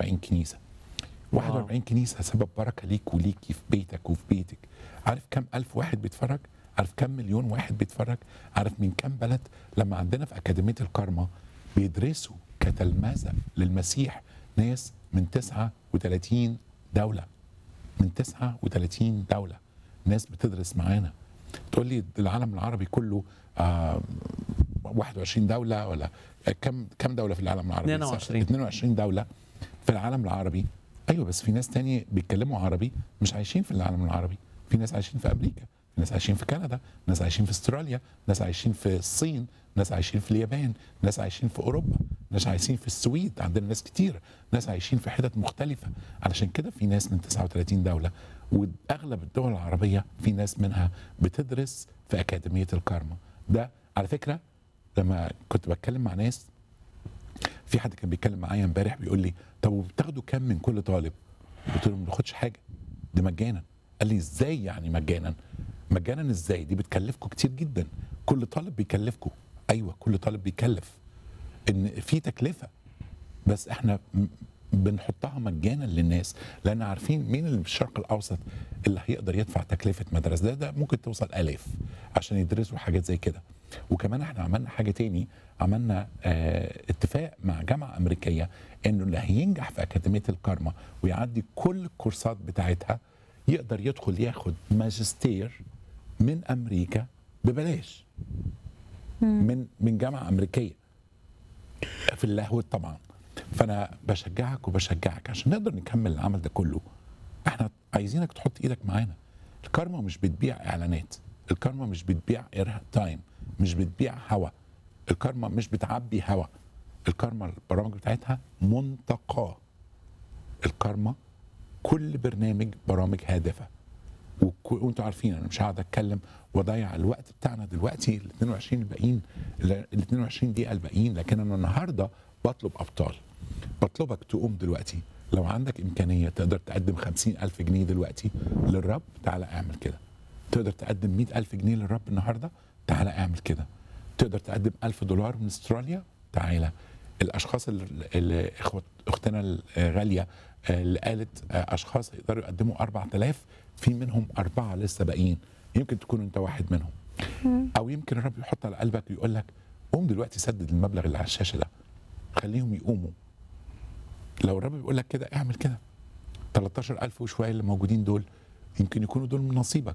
41 كنيسه 41 كنيسه سبب بركه ليك وليكي في بيتك وفي بيتك عارف كم الف واحد بيتفرج عارف كم مليون واحد بيتفرج عارف من كم بلد لما عندنا في اكاديميه الكارما بيدرسوا كتلمذه للمسيح ناس من 39 دوله من 39 دوله ناس بتدرس معانا تقول لي العالم العربي كله آه 21 دوله ولا كم كم دوله في العالم العربي 22. 22 دوله في العالم العربي ايوه بس في ناس تانية بيتكلموا عربي مش عايشين في العالم العربي في ناس عايشين في امريكا في ناس عايشين في كندا ناس عايشين في استراليا ناس عايشين في الصين ناس عايشين في اليابان ناس عايشين في اوروبا ناس عايشين في السويد عندنا ناس كتير ناس عايشين في حتت مختلفه علشان كده في ناس من 39 دوله واغلب الدول العربيه في ناس منها بتدرس في اكاديميه الكارما ده على فكره لما كنت بتكلم مع ناس في حد كان بيتكلم معايا امبارح بيقول لي طب وبتاخدوا كام من كل طالب؟ قلت له ما بناخدش حاجه دي مجانا قال لي ازاي يعني مجانا؟ مجانا ازاي؟ دي بتكلفكم كتير جدا كل طالب بيكلفكم ايوه كل طالب بيكلف ان في تكلفه بس احنا م- بنحطها مجانا للناس لان عارفين مين اللي في الشرق الاوسط اللي هيقدر يدفع تكلفه مدرسه ده ده ممكن توصل الاف عشان يدرسوا حاجات زي كده وكمان احنا عملنا حاجه تاني عملنا اه اتفاق مع جامعه امريكيه انه اللي هينجح في اكاديميه الكارما ويعدي كل الكورسات بتاعتها يقدر يدخل ياخد ماجستير من امريكا ببلاش من من جامعه امريكيه في اللاهوت طبعا فانا بشجعك وبشجعك عشان نقدر نكمل العمل ده كله احنا عايزينك تحط ايدك معانا الكارما مش بتبيع اعلانات الكارما مش بتبيع اير تايم مش بتبيع هوا الكارما مش بتعبي هوا الكارما البرامج بتاعتها منتقاه الكارما كل برنامج برامج هادفه وك- وانتوا عارفين انا مش هقعد اتكلم واضيع الوقت بتاعنا دلوقتي ال 22 الباقيين ال 22 دقيقه الباقيين لكن انا النهارده بطلب ابطال بطلبك تقوم دلوقتي لو عندك امكانيه تقدر تقدم 50 الف جنيه دلوقتي للرب تعالى اعمل كده تقدر تقدم 100 الف جنيه للرب النهارده تعالى اعمل كده تقدر تقدم 1000 دولار من استراليا تعالى الاشخاص اللي اللي إخوة- اختنا الغاليه اللي قالت اشخاص يقدروا يقدموا 4000 في منهم اربعه لسه باقيين يمكن تكون انت واحد منهم او يمكن الرب يحط على قلبك ويقول لك قوم دلوقتي سدد المبلغ اللي على الشاشه ده خليهم يقوموا لو الرب بيقول لك كده اعمل كده 13000 وشويه اللي موجودين دول يمكن يكونوا دول من نصيبك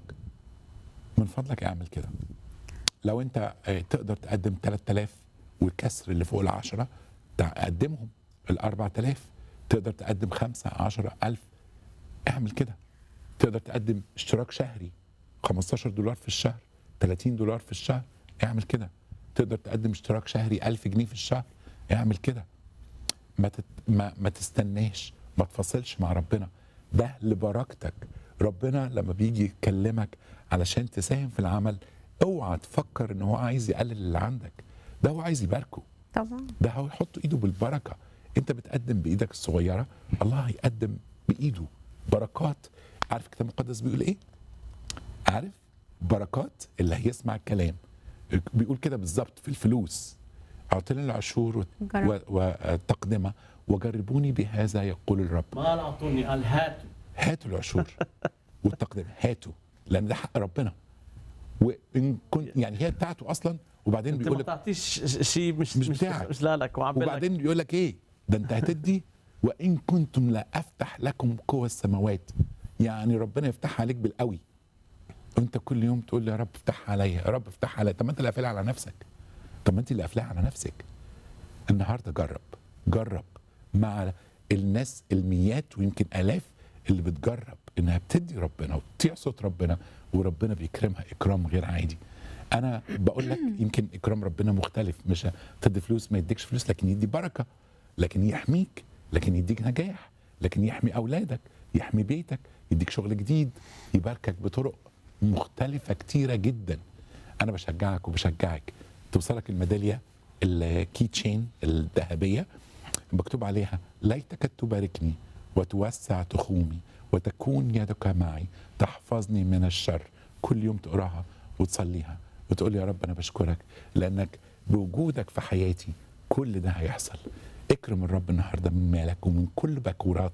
من فضلك اعمل كده لو انت آه، تقدر تقدم 3000 والكسر اللي فوق العشرة تقدمهم ال 4000 تقدر تقدم 5 10000 اعمل كده تقدر تقدم اشتراك شهري 15 دولار في الشهر 30 دولار في الشهر اعمل كده تقدر تقدم اشتراك شهري 1000 جنيه في الشهر اعمل كده ما تت... ما ما تستناش ما تفصلش مع ربنا ده لبركتك ربنا لما بيجي يكلمك علشان تساهم في العمل اوعى تفكر ان هو عايز يقلل اللي عندك ده هو عايز يباركه طبعا ده هو يحط ايده بالبركه انت بتقدم بايدك الصغيره الله هيقدم بايده بركات عارف الكتاب المقدس بيقول ايه عارف بركات اللي هيسمع الكلام بيقول كده بالظبط في الفلوس اعطيني العشور وت- جرب. و- والتقدمه وجربوني بهذا يقول الرب ما قال اعطوني قال هاتوا هاتوا العشور والتقدمه هاتوا لان ده حق ربنا وان كنت يعني هي بتاعته اصلا وبعدين انت بيقول ما لك تعطيش شيء مش مش مش بتاعك. مش لك وعم بقول لك وبعدين بيقول لك ايه ده انت هتدي وان كنتم لا افتح لكم قوى السماوات يعني ربنا يفتحها عليك بالقوي وانت كل يوم تقول لي يا رب افتحها عليا يا رب افتحها عليا طب ما انت اللي قافلها على نفسك طب ما انت اللي قافلاها على نفسك النهارده جرب جرب مع الناس الميات ويمكن الاف اللي بتجرب انها بتدي ربنا وبتطيع صوت ربنا وربنا بيكرمها اكرام غير عادي انا بقول لك يمكن اكرام ربنا مختلف مش تدي فلوس ما يديكش فلوس لكن يدي بركه لكن يحميك لكن يديك نجاح لكن يحمي اولادك يحمي بيتك يديك شغل جديد يباركك بطرق مختلفه كتيره جدا انا بشجعك وبشجعك توصلك الميداليه الكي تشين الذهبيه مكتوب عليها ليتك تباركني وتوسع تخومي وتكون يدك معي تحفظني من الشر كل يوم تقراها وتصليها وتقول يا رب انا بشكرك لانك بوجودك في حياتي كل ده هيحصل اكرم الرب النهارده من مالك ومن كل بكورات